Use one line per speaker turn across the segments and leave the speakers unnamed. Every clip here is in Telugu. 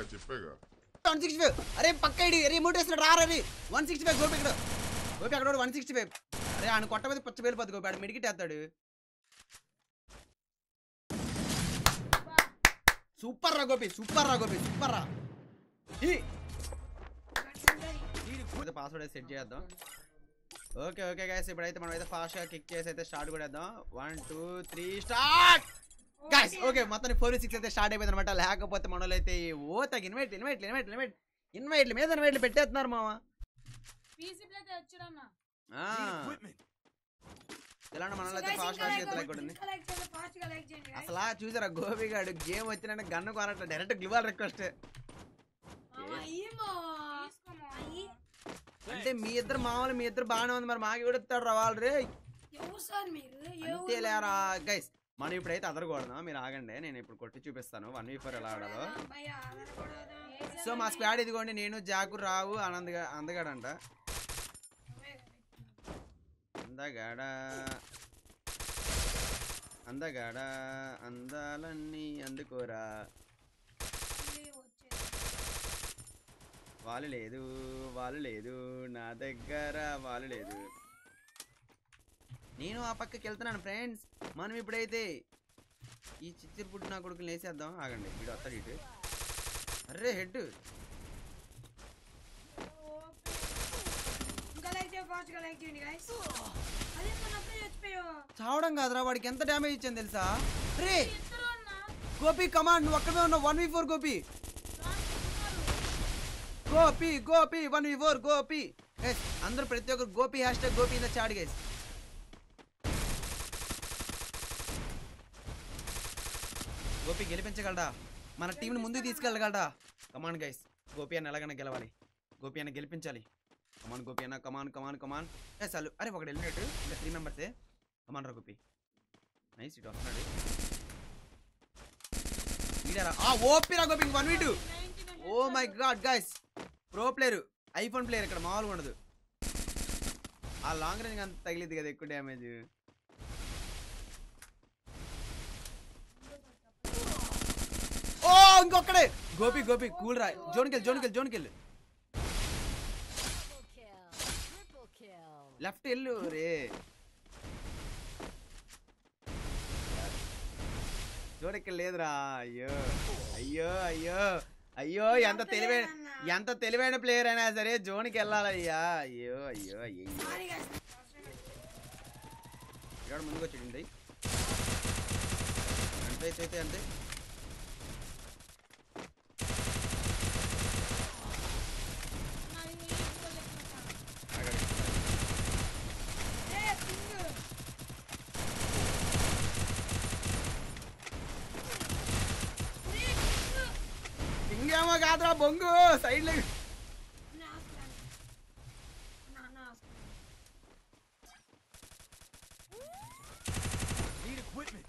చెప్పాగా చెప్పాగా
వన్ సిక్స్టీ ఫైవ్ అరే పక్క ఐడి రిమోట్ వేస్తున్నాడు రారా రే వన్ సిక్స్టీ ఫైవ్ గోపి ఇక్కడ గోపి అక్కడ వన్ సిక్స్టీ ఫైవ్ అరే ఆయన కొట్ట మీద పచ్చ వెళ్ళిపోద్ది గోపి ఆడు మెడికిట్ వేస్తాడు సూపర్ రా గోపి సూపర్ రా గోపి సూపర్ రా పాస్వర్డ్ సెట్ చేద్దాం ఓకే ఓకే గైస్ ఇప్పుడైతే మనం అయితే ఫాస్ట్ గా కిక్ చేసి అయితే స్టార్ట్ కూడా వేద్దాం one two three start guys okay మొత్తం ఫోర్ సిక్స్ అయితే స్టార్ట్ అయిపోయింది అనమాట లేకపోతే మనలో అయితే ఓ తగ్గ invite invite invite invite invite మీద ఇన్వైట్లు పెట్టేస్తున్నారు మామ
పీసీ ప్లే తెచ్చుడన్నా
ఆ, ఇలాంటి మనలో అయితే ఫాస్ట్ ఫాస్ట్ అయితే లైక్ ఉంటుంది
ఫాస్ట్ గా లైక్ చేయండి guys.
అసలు చూసారా గోపి గాడు గేమ్ వచ్చిన గన్ను కొనట్లే డైరెక్ట్ గ్లివల్ రిక్వెస్ట్
మామ, ఇయ్యి మామ. అయ్యి.
అంటే మీ ఇద్దరు మామూలు మీ ఇద్దరు బాగానే ఉంది మరి మాకు కూడా ఇస్తాడు రా వాళ్ళు రే
ఎవరు సార్ మీరు ఏ ఊరు
అంతే లేరా గైస్ మనం ఇప్పుడైతే అదరకూడదాం మీరు ఆగండి నేను ఇప్పుడు కొట్టి చూపిస్తాను వన్ వీ ఫోర్ ఎలా ఆడాలో
కొడదాం, భయ్య, ఆధారపడదాం.
సో మా స్క్వాడ్ ఇదిగోండి నేను జాకు రావు ఆనంద్ అందగాడంట
అవే కదా.
అందగాడ అందగాడ అందాలన్నీ అందుకోరా
మళ్ళీ వచ్చేది.
వాళ్ళు లేదు వాళ్ళు లేదు నా దగ్గర వాళ్ళు లేదు నేను ఆ పక్కకి వెళ్తున్నాను ఫ్రెండ్స్ మనం ఇప్పుడైతే ఈ చిచ్చిరి పుట్టి నా కొడుకుని వేసేద్దాం ఆగండి వీడు వస్తాడు ఇటు అర్రే హెడ్
ఇంకా లైక్ చేయండి ఫాస్ట్ గా లైక్ చేయండి guys. అదే మన అప్పుడే చచ్చిపోయావు
చావడం కాదురా వాడికి ఎంత డ్యామేజ్ ఇచ్చాను తెలుసా రే
ఇద్దరు అన్నా
గోపి కమాండ్ నువ్వు అక్కడే ఉన్నావు one v four Gopi Gopi Gopi one v four Gopi Guys, అందరూ ప్రతి ఒక్కరు Gopi hashtag Gopi in the chat guys Gopi గెలిపించగలడా మన టీంని ముందుకు తీసుకెళ్ళగలడా కమాన్ గైస్ గోపి అన్న ఎలాగైనా గెలవాలి గోపి అన్న గెలిపించాలి కమాన్ గోపి అన్న కమాన్ కమాన్ కమాన్ ఎస్ అల్లు అరే ఒకటి వెళ్ళినట్టు ఇంకా త్రీ మెంబర్సే కమాన్ రా గోపి నైస్ ఇటు వస్తున్నాడు ఈడారా ఆ ఓపిరా Gopi one v two oh my God guys pro player iPhone player ఇక్కడ మామూలుగా ఉండదు ఆ లాంగ్ రేంజ్ అంత తగిలింది కదా ఎక్కువ డ్యామేజ్ ఓ ఇంకొక్కడే గోపి గోపి కూల్ రా జోన్కెళ్ళి జోన్కెళ్ళి జోన్కెళ్ళి
Double kill. Triple kill.
Left వెళ్ళు రే జోడెక్కడ లేదురా అయ్యో అయ్యో అయ్యో అయ్యో ఎంత తెలివైన ఎంత తెలివైన ప్లేయర్ అయినా సరే జోన్కి వెళ్ళాలయ్యా అయ్యో అయ్యో అయ్యో
సారీ guys.
ఇక్కడ ముందుకు వచ్చింది అంతే అయితే అంతే ఆగండి.
ఏ, పింగు. ఏ, పింగు.
ఇంకేమో కాదురా బొంగు సైడ్ లెగ్
అన్న హాస్పిటల్. అన్న, అన్న hospital.
Need equipment.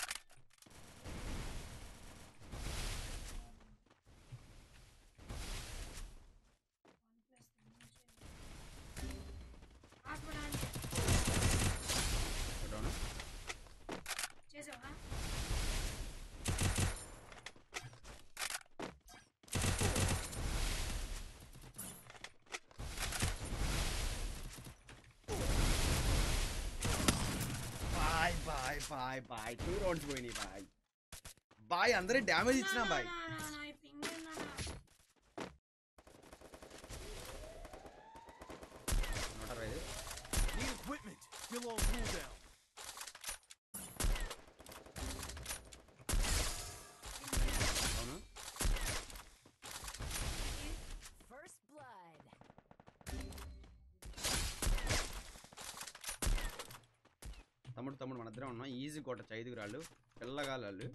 Hospital.
Down
చేసావా
boy boy boy boy two rounds పోయినాయి బాయ్ బాయ్ అందరూ డ్యామేజ్ ఇచ్చినా బాయ్
నా, నా, నా, ఈ పింగు నాన్న.
నూట అరవై ఐదు
Need equipment. Still on cooldown.
అవును
First blood.
తమ్ముడు తమ్ముడు మన ఇద్దరం ఉన్నాం ఈజీ కొట్టచ్చు ఐదుగురు వాళ్ళు పిల్లగాళ్ళు వాళ్ళు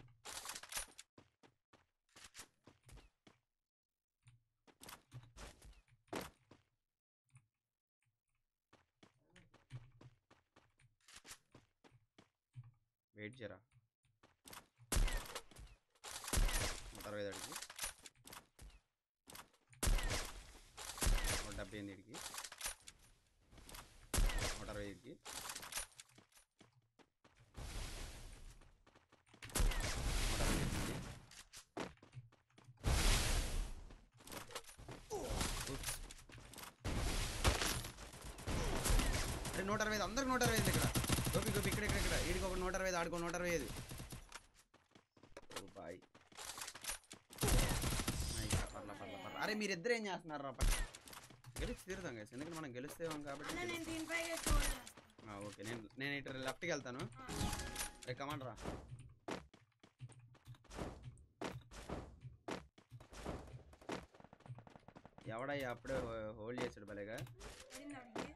వెయిట్ చేయరా నూట అరవై ఐదు అడిగి నూట డెబ్బై ఎనిమిదికి నూట అరవై ఐదుకి నూట అరవై ఎనిమిది నూట అరవై ఐదు అందరికి నూట అరవై ఐదు ఇక్కడ గోపి గోపి ఇక్కడ ఇక్కడ ఇక్కడ వీడికి ఒక నూట అరవై ఐదు ఆడుకో నూట అరవై ఐదు ఓ బాయ్ నైస్ రా, పర్లా పర్లా పర్లా అరే మీరిద్దరు ఏం చేస్తున్నారు రా పట్ల గెలిచి తీరుతాం కదా ఎందుకంటే మనం గెలుస్తాం కాబట్టి
అన్న
గెలు-
నేను దీనిపై ఎక్కువ చేస్తాను
ఆ, ఓకే నేను నేను ఇటు లెఫ్ట్కి వెళ్తాను ఏ కమాండ్ రా ఎవడయ్యా అప్పుడే హోల్డ్ చేసాడు భలేగా
పడింది అడిగి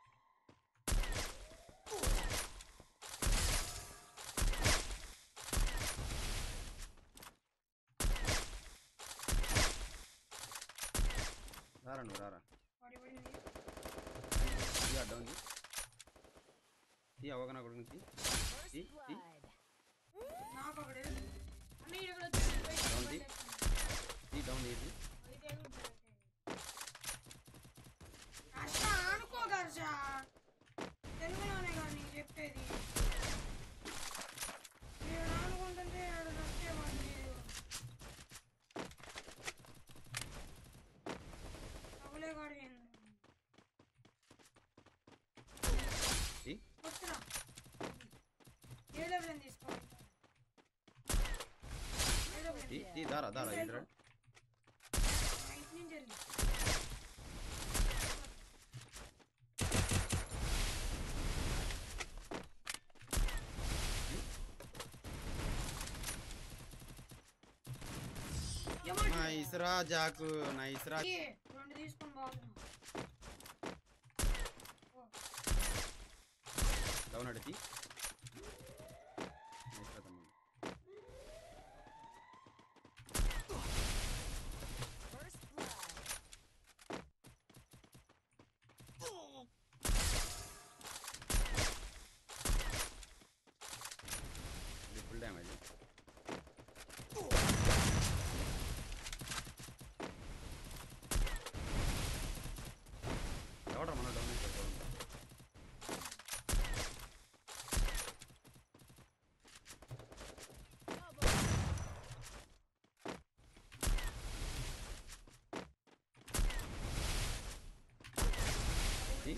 రారా నువ్వు రారా
పడి పడింది
ఈ అడ్డం ఉంది ఈ అవగాహన కొడుకు నుంచి
First
See? See?
blood.
నాకు ఒకటి అన్న ఇక్కడ వచ్చి బయట
Don't see? ఈ డౌన్ ఇది
హర్ష అనుకో హర్ష తెలుగులోనే కదా నీకు చెప్పేది నేను అనుకుంటుంటే ఆడు నచ్చేవాడు లేదు తగులే కాడు ఏంది
ఈ
వస్తున్నా ఏ లెవెల్ తీసుకోవాలి ఏ లెవెల్
ఈ ఈ దారా దారా ఇది రా
నైట్ నుంచి వెళ్ళి ఏమంటే?
నైస్ రా జాకు నైస్ రా
ఏ, రెండు తీసుకొని బాగున్నా
డౌన్ అడిగి నైస్ రా తమ్ముడు
First blood.
ఇది ఫుల్ డ్యామేజ్ ఎవడరా మన డౌన్ చేశాడు ఈ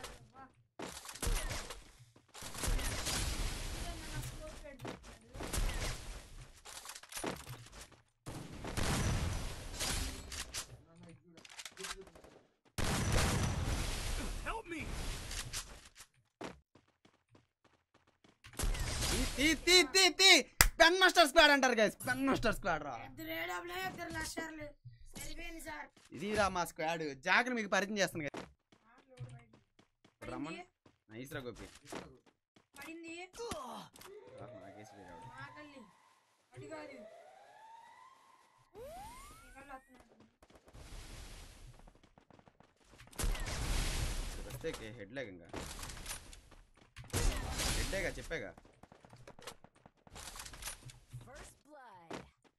Help me!
తీ తీ తీ తీ పెన్ మాస్టర్ స్క్వాడ్ అంటారు గైస్ పెన్ మాస్టర్ స్క్వాడ్ రా
ఇద్దరు ఏడబ్లే ఇద్దరు లక్షర్లు సరిపోయింది సార్
ఇది రా మా స్క్వాడ్ జాగ్రత్త మీకు పరిచయం చేస్తాను guys. ఇప్పుడు రమ్మని నైస్ రా గోపి
పడింది
రా, నాకేసి లేడు.
మాకల్లి అడి కాదు నీకల్లా వస్తున్నాడు.
ఇక్కడ వస్తే హెడ్ లేక ఇంకా హెడ్లేగా చెప్పాగా
First blood.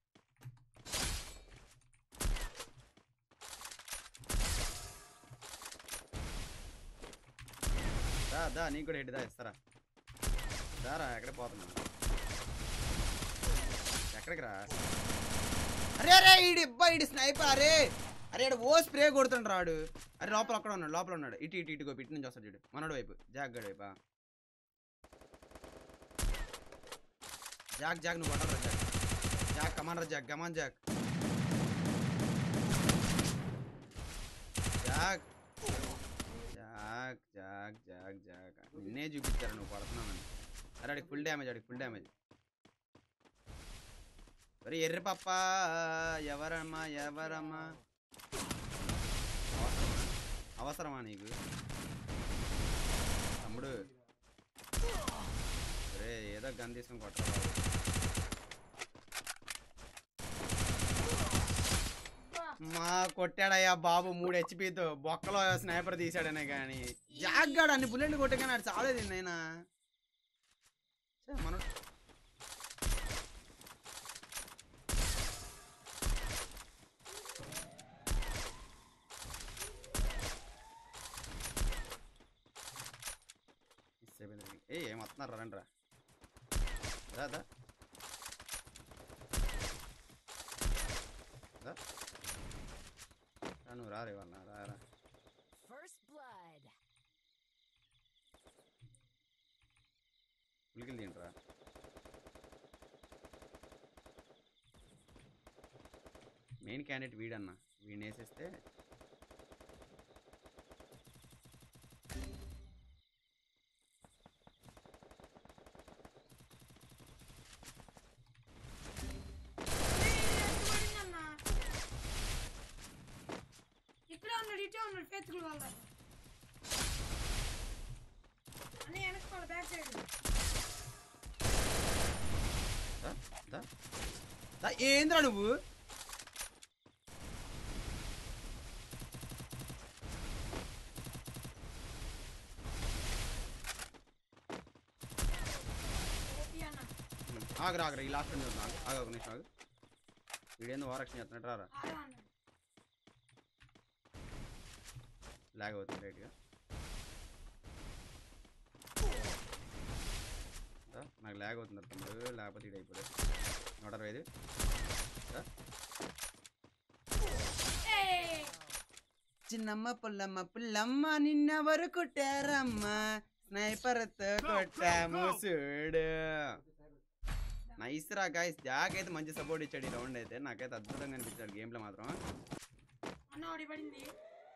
దా దా నీకు కూడా హెడ్ దా ఇస్తారా దారా ఎక్కడ పోతున్నా ఎక్కడికి రా అరే అరే ఈడు ఇబ్బా ఈడు స్నైపర్ అరే అరే ఈడు ఓ స్ప్రే కొడుతుండు రాడు అరే లోపల అక్కడ ఉన్నాడు లోపల ఉన్నాడు ఇటు ఇటు ఇటు గోపి ఇటు నుంచి వస్తాడు చూడు మనోడు వైపు జాగ్ గడి వైపా జాగ్ జాగ్ నువ్వు కొట్టరా జాగ్ జాగ్ కమాన్ రా జాగ్ కమాన్ జాగ్ జాగ్ జాగ్ జాగ్ జాగ్ జాగ్ నిన్నే చూపించారు నువ్వు కొడుతున్నానని అరే అడికి ఫుల్ డ్యామేజ్ అడికి ఫుల్ డ్యామేజ్ మరి ఎర్రి పప్ప ఎవరమ్మా ఎవరమ్మా అవసరమా? అవసరమా నీకు తమ్ముడు రే ఏదో గన్ తీసుకొని కొట్టరా బాబు. మా కొట్టాడయ్యా బాబు మూడు హెచ్పితో బొక్కలో స్నైపర్ తీసాడనే కానీ జాగ్గాడు అన్ని బుల్లెట్లు కొట్టగానే ఆడు చావలేదు నైనా మన ఏ ఏం వస్తున్నారు రండి రా రా దా రా. రా నువ్వు రారే వాళ్ళ రా రా
First blood.
ఉలికిలు తింటరా మెయిన్ క్యాండిడేట్ వీడన్న వీడిని వేసేస్తే
పడిందన్నా ఇక్కడ ఉన్నాడు ఇటే ఉన్నాడు ఫేత్కుల వల్ల అని వెనక్కోవాలి బ్యాక్ సైడ్
దా, దా. దా, ఏంద్రా నువ్వు
ఓపీ అన్న
ఆగరా ఆగరా ఈ లాస్ట్ నుంచి ఆగు ఆగు ఒక నిమిషం ఆగు వీడేందో వారక్షణ చేస్తున్నట్టు రారా
ఆరు అన్న
లాగ్ అవుతుంది రైట్గా నాకు లాగ్ అవుతుంది తమ్ముడు లేకపోతే ఇది అయిపోలేదు నూట అరవై ఐదు దా.
ఏయ్
చిన్నమ్మ పుల్లమ్మ పుల్లమ్మ నిన్నెవరు కొట్టారమ్మ స్నైపర్తో కొట్టాము చూడు నైస్ రా గాయస్ జాక్ అయితే మంచి సపోర్ట్ ఇచ్చాడు ఈ రౌండ్ అయితే నాకైతే అద్భుతంగా అనిపించాడు గేమ్లో మాత్రం
అన్న ఓడి పడింది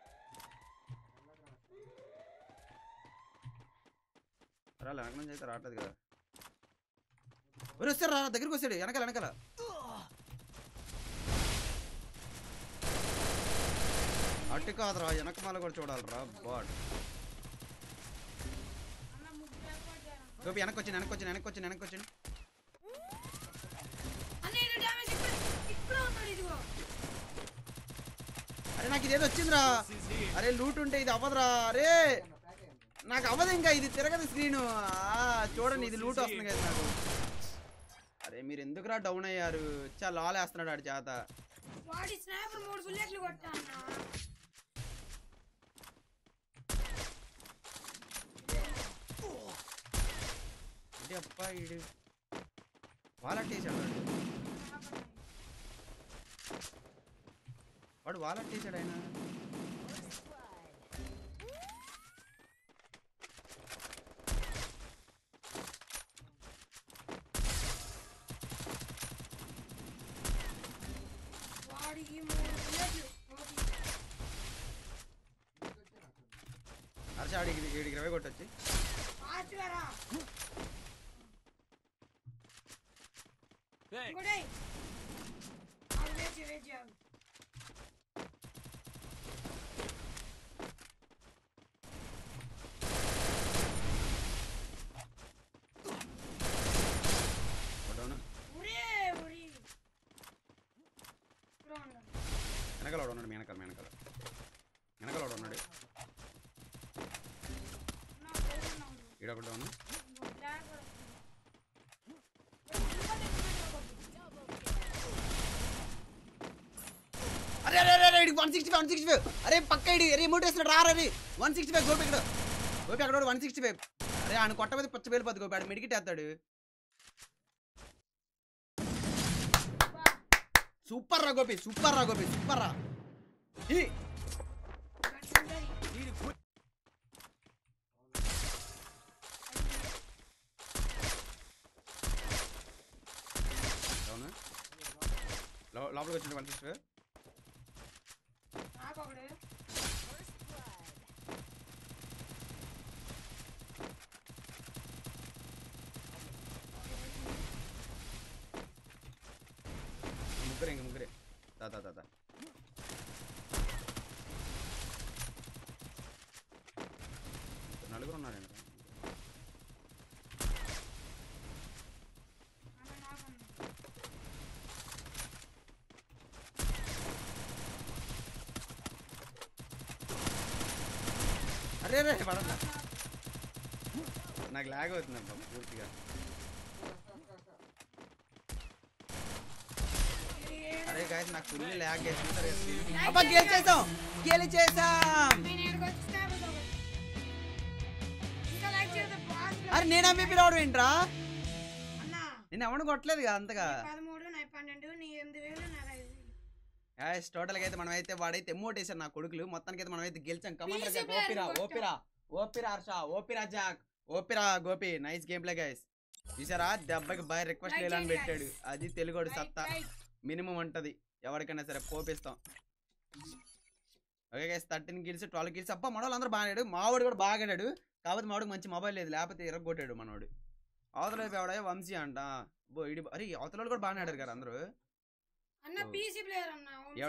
రా వెనక నుంచి అయితే రావట్లేదు కదా ఒరే వస్తారు రా దగ్గరికి వస్తాడు వెనకాల వెనకాల అటు కాదురా వెనక మాల కూడా చూడాలిరా బాడ్
అన్న ముగ్గురు ఏర్పడ్డారు
గోపి వెనక్కి వచ్చి వెనక్కి వచ్చి వెనక్కి వచ్చి వెనక్కి వచ్చి
అన్న ఇది డ్యామేజ్ ఇక్కడ ఇక్కడ ఉన్నాడు ఇదిగో
అరే నాకు ఇదేదో వచ్చిందిరా అరే లూట్ ఉంటే ఇది అవ్వదురా అరే నాకు అవ్వదు ఇంకా ఇది తిరగదు స్క్రీన్ చూడండి ఇది లూట్ వస్తుంది కదా నాకు అరే మీరు ఎందుకురా డౌన్ అయ్యారు చాలా లాలేస్తున్నాడు ఆడి చేత
వాడి స్నాపర్ మూడు బుల్లెట్లు కొట్టా అన్న
ఇది అప్పా ఈడు వాలట్టేసాడు వాడు వాడు వాలట్టేసాడు ఆయన
First blood.
వాడికి మూడు బుల్లెట్లు ఓపీ.
హర్ష ఆడికి వీడికి ఇరవై కొట్టొచ్చి
ఫాస్ట్ గా రా
Hey,
ఇంకోటి ఆగు, వెయిట్ చేయి, వెయిట్ చేయి, ఆగు.
డౌన్
ఉరే, ఉరి. ఇక్కడ ఉండు.
వెనకాల వాడు ఉన్నాడు మీ వెనకాల మీ వెనకాల వెనకాల వాడు ఉన్నాడు
నా ఫోన్ ఉన్నాడు.
ఈడొక డౌన్
ఇంకో బ్లాక్ కూడా వస్తుంది. ఇంకోటి ఇంకోటి
అరే అరే అరే one sixty five one sixty five అరే పక్క ఇడి అరే రిమోట్ వేస్తున్నాడు రా రే వన్ సిక్స్టీ ఫైవ్ గోపి ఇక్కడ గోపి అక్కడ వన్ సిక్స్టీ ఫైవ్ అరే ఆయన కొట్టబోతే పచ్చ వెళ్ళిపోద్ది గోపి ఆడు మెడికిట్ వేస్తాడు సూపర్ రా గోపి సూపర్ రా గోపి సూపర్ రా ఈ
ఒకటి ఉండదు.
need equipment.
అవునా లో- లోపలికి వచ్చింది వన్ సిక్స్టీ ఫైవ్
నాకు ఒకడు.
First blood.
ముగ్గురే ఇంక ముగ్గురే దా దా దా దా నలుగురు ఉన్నారండి
అన్న నాకు ఉంది.
అరే రే పడదా నాకు లాగ్ అవుతుంది అబ్బా పూర్తిగా అరే గాయస్ నాకు ఫుల్ లాగ్ చేస్తుంది అబ్బా గెలిచేసాం గెలిచేసాం
నేను ఈడకి వచ్చి స్నాపర్ ఒకటి. ఇంకా లైక్ చేస్తే fast గా-
అరే నేను ఎంపీపీ రావడం ఏంట్రా
అన్న
నేను ఎవరిని కొట్టలేదు కదా అంతగా
పదమూడు నా పన్నెండు నీ ఎనిమిది వేలు నాకు ఐదు వేలు.
గాయస్ టోటల్ గా అయితే మనం అయితే వాడైతే ఎమోట్ వేసారు నా కొడుకులు మొత్తానికి అయితే మనం అయితే గెలిచాం కమాండ్
PC
జాక్
player
ఓపిరా
కొట్టాం.
ఓపిరా ఓపిరా హర్ష ఓపిరా జాక్ ఓపిరా Gopi nice game play guys చూసారా దెబ్బకి బాయ్ రిక్వెస్ట్
Like
చేయాలని
చేయండి,
పెట్టాడు
guys.
అది తెలుగోడు
Like,
సత్తా
like.
మినిమం ఉంటది ఎవరికైనా సరే పోపిస్తాం okay guys thirteen kills twelve kills అబ్బా మనోళ్ళు అందరూ బాగా ఆడాడు మావాడు కూడా బాగా ఆడాడు కాకపోతే మావాడికి మంచి మొబైల్ లేదు లేకపోతే ఇరగొట్టాడు మనోడు అవతల వైపు ఎవడా వంశీ అంట బో ఇడి అరే అవతల వాళ్ళు కూడా బాగానే ఆడారు కదా అందరూ
అన్న పీసీ ప్లేయర్ అన్న అవును.